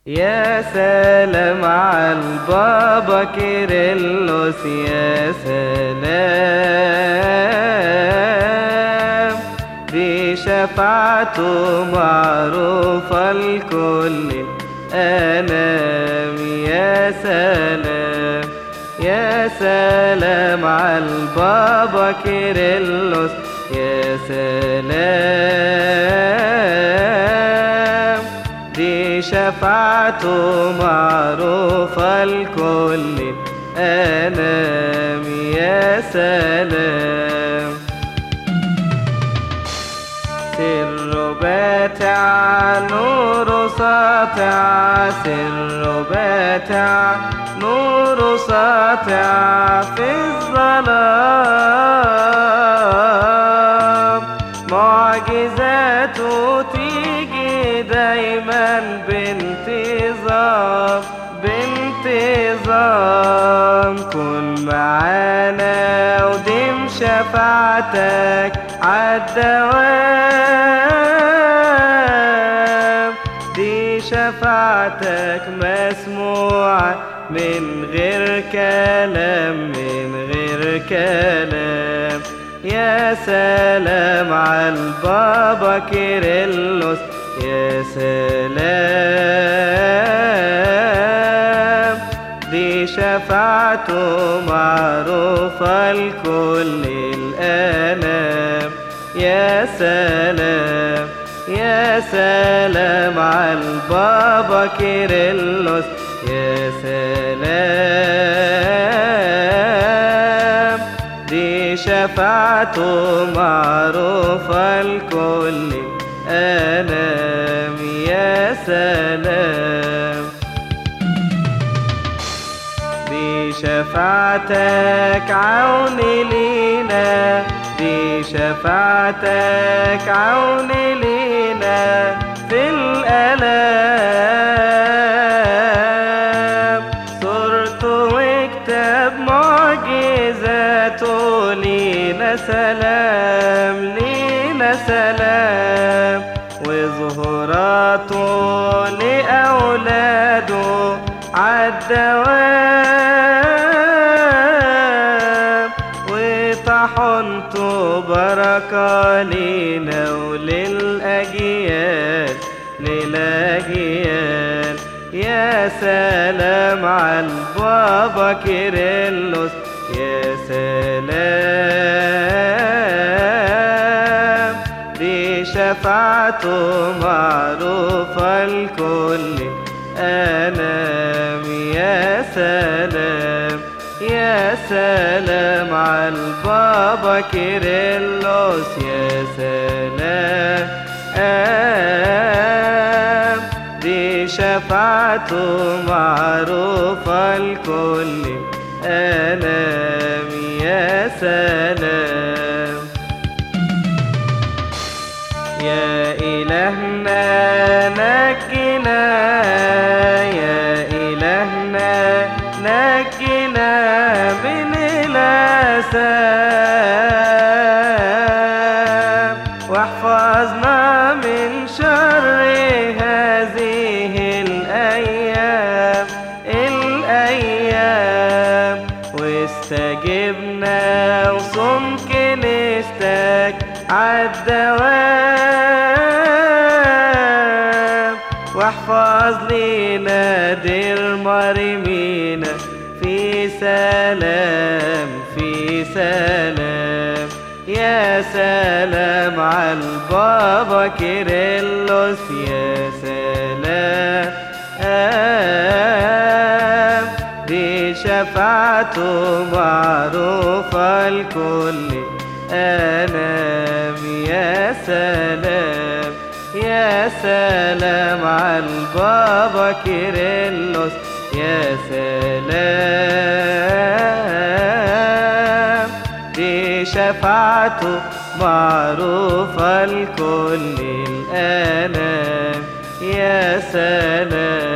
يا سلام على البابا كيرلس يا سلام دي شفاعته معروفة لكل الأنام يا سلام يا سلام على البابا كيرلس يا سلام دي شفاعته معروفة لكل الأنام يا سلام سر باتع نور ساطع سر باتع نور ساطع في الظلام معجزاته تيجي دايما بانتظام بانتظام كن معانا ودم شفاعتك عالدوام دي شفاعتك مسموعة من غير كلام من غير كلام يا سلام على البابا كيرلس يا سلام دي شفاعته معروفة لكل الأنام يا سلام يا سلام على البابا كيرلس يا سلام دي شفاعته معروفة لكل الأنام يا سلام دي شفاعتك عون لينا دي شفاعتك عون لينا في الألام صورته وكتاب معجزاته لينا سلام لينا سلام وظهوراته لأولاده عالدوام وطحنته بركة لينا وللأجيال للأجيال يا سلام على البابا كيرلس يا سلام دي شفاعته معروفة لكل الأنام يا سلام يا سلام على البابا كيرلس يا سلام دي شفاعته معروفة لكل الأنام يا سلام يا إلهنا نجنا يا إلهنا نجنا من الأسام واحفظنا من شر هذه الأيام الأيام واستجبنا وصم كنيستك عالدوام واحفظ لينا دير مريمينا في سلام في سلام يا سلام على البابا كيرلس يا سلام دي شفاعته معروفة لكل أنام يا سلام يا سلام على البابا كيرلس يا سلام دي شفاعته معروفة لكل الأنام يا سلام